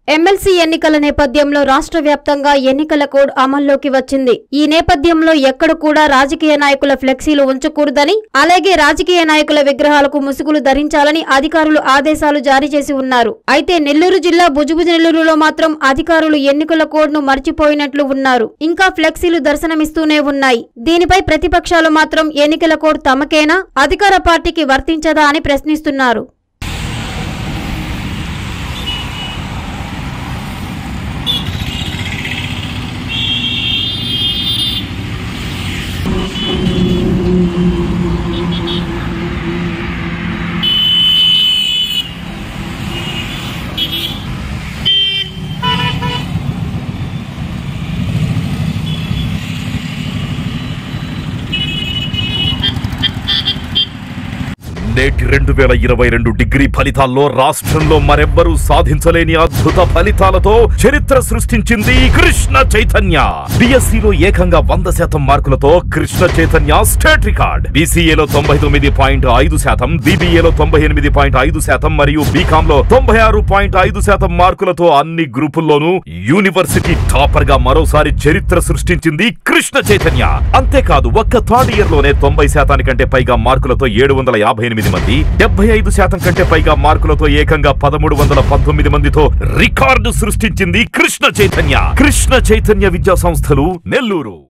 MLC ఎన్నికల నేపథ్యంలో రాష్ట్ర వ్యాప్తంగా ఎన్నికల కోడ్ అమల్లోకి వచ్చింది ఈ నేపథ్యంలో ఎక్కడ కూడా రాజకీయ నాయకుల ఫ్లెక్సీలు ఉంచకూడదని అలాగే రాజకీయ నాయకుల విగ్రహాలకు ముసుగులు ధరించాలని అధికారులు ఆదేశాలు జారీ చేసి ఉన్నారు అయితే నెల్లూరు జిల్లా భుజభుజ నెల్లూరులో మాత్రం అధికారులు ఎన్నికల కోడ్ ను మర్చిపోయినట్లు ఉన్నారు ఇంకా ఫ్లెక్సీలు దర్శనమిస్తూనే ఉన్నాయి దీనిపై ప్రతిపక్షాలు మాత్రం ఎన్నికల కోడ్ తమకేనా అధికార పార్టీకి వర్తించదా అని ప్రశ్నిస్తున్నారు నేటి రెండు వేల ఇరవై రెండు డిగ్రీ ఫలితాల్లో రాష్ట్రంలో మరెవ్వరూ సాధించలేని అద్భుత ఫలితాలతో చరిత్ర సృష్టించింది కృష్ణ చైతన్య బిఎస్సిలో ఏకంగా వంద శాతం మార్కులతో కృష్ణ చైతన్య స్టేట్ రికార్డ్ బీసీఏలో తొంభై తొమ్మిది పాయింట్ ఐదు శాతం బీబీఏలో తొంభై ఎనిమిది పాయింట్ ఐదు శాతం మరియు బీకామ్ లో తొంభై ఆరు పాయింట్ ఐదు శాతం మార్కులతో అన్ని గ్రూపుల్లోనూ యూనివర్సిటీ టాపర్ గా మరోసారి చరిత్ర సృష్టించింది కృష్ణ చైతన్య అంతేకాదు ఒక్క థర్డ్ ఇయర్ లోనే తొంభై శాతానికంటే పైగా మార్కులతో ఏడు వందల యాభై ఎనిమిది మంది డెబ్బై ఐదు శాతం కంటే పైగా మార్కులతో ఏకంగా పదమూడు వందల పంతొమ్మిది మందితో రికార్డు సృష్టించింది కృష్ణ చైతన్య కృష్ణ చైతన్య విద్యా సంస్థలు నెల్లూరు